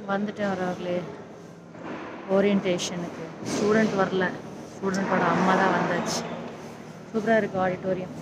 வந்துட்டேன் வரவர்களே ஓரியன்டேஷனுக்கு ஸ்டூடெண்ட் வரல ஸ்டூடெண்ட்டோட அம்மா தான் வந்தாச்சு சூப்பராக இருக்குது ஆடிட்டோரியம்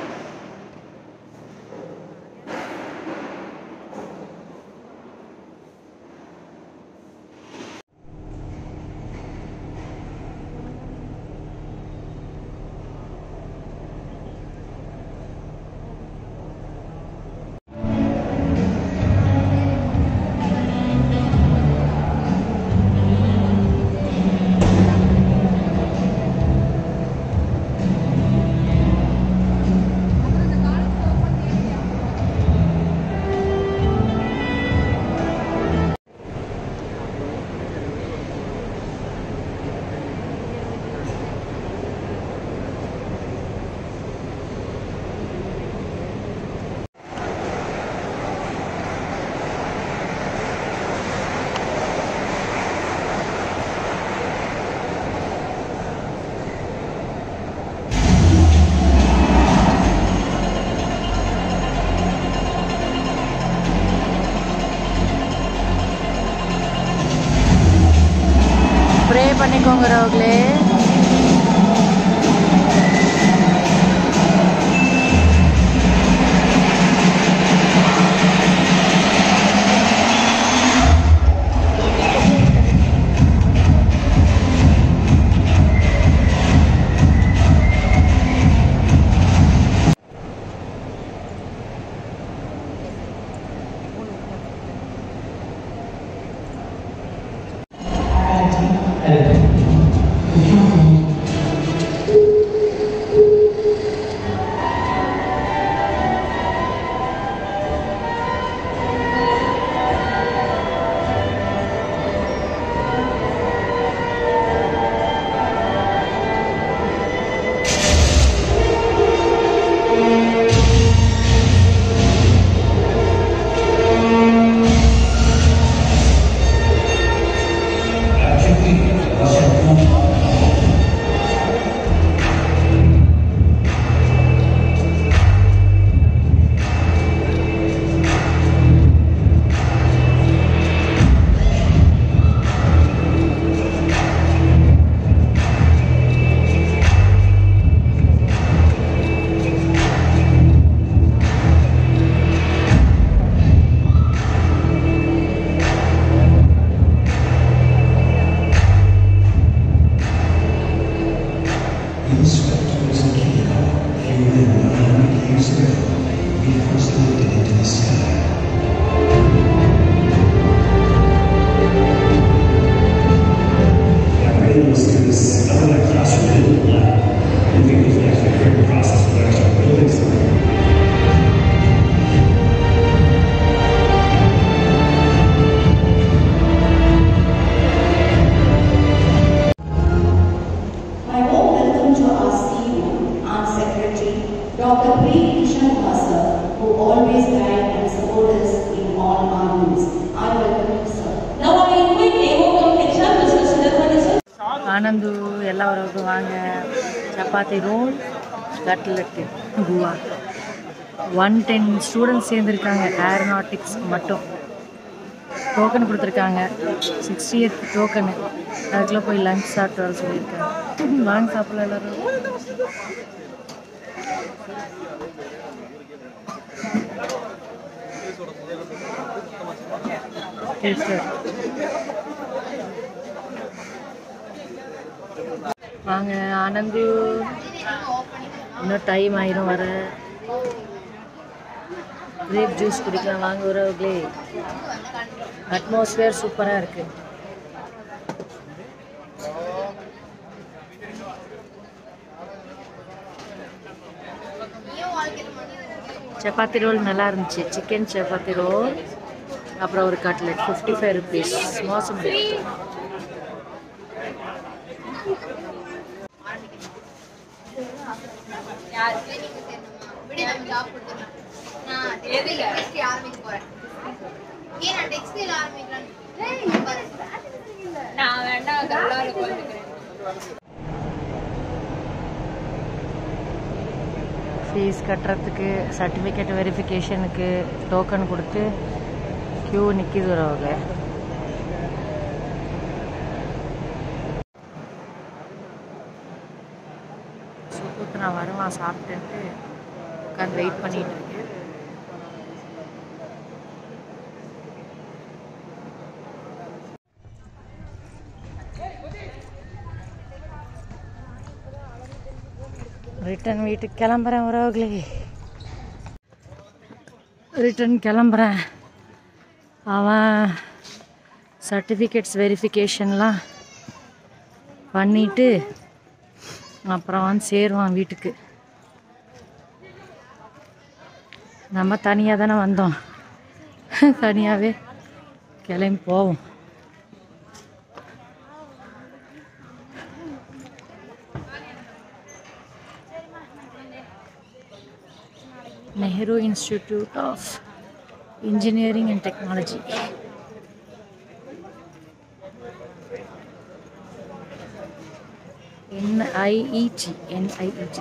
ப்ரே பண்ணிக்கோங்க ரோக்லே My warm welcome to our CEO and Secretary, Dr. P. Krishnan Bhasa, who always guide and support us in all our moves. I welcome you, sir. Now I invite AOM HR, Mr. Sundarmani, sir. Anand எல்லா வரவுக்கும் வாங்க chapati roll cutlet குவா one ten students சேர்ந்துருக்காங்க aeronautics மட்டும் token கொடுத்துருக்காங்க sixty eight token அதுக்குள்ளே போய் lunch சாப்பிட்டு வர சொல்லியிருக்காங்க வாங்க சாப்பிடலாம் எல்லாரும் டேஸ்டாக வாங்க ஆனந்து இன்னும் டைம் ஆயிரும் வர கிரேப் ஜூஸ் குடிக்கலாம் வாங்க உறவுகளே அட்மாஸ்பியர் சூப்பராக இருக்கு சப்பாத்தி ரோல் நல்லா இருந்துச்சு சிக்கன் சப்பாத்தி ரோல் அப்புறம் ஒரு கட்லெட் ஃபிஃப்டி ஃபைவ் ருபீஸ் மோசம் இல்லை நான் வேணா கல்லால உட்காந்துக்கிறேன் ஃபீஸ் கட்டுறதுக்கு சர்டிஃபிகேட் வெரிஃபிகேஷனுக்கு டோக்கன் கொடுத்து க்யூ நிற்கிது வரவங்க நான் சாப்பிட்டுன்ட்டு உட்காந்து வெயிட் பண்ணிட்டு இருக்கேன் ரிட்டன் வீட்டுக்கு கிளம்புறேன் உறவுகளே ரிட்டன் கிளம்புறேன் அவன் சர்டிஃபிகேட்ஸ் வெரிஃபிகேஷன்லாம் பண்ணிட்டு அப்புறம் வந்து சேருவான் வீட்டுக்கு நம்ம தனியாக தானே வந்தோம் தனியாகவே கிளம்பி போவோம் Nehru institute of engineering and technology NIEG என்ஐஇஜி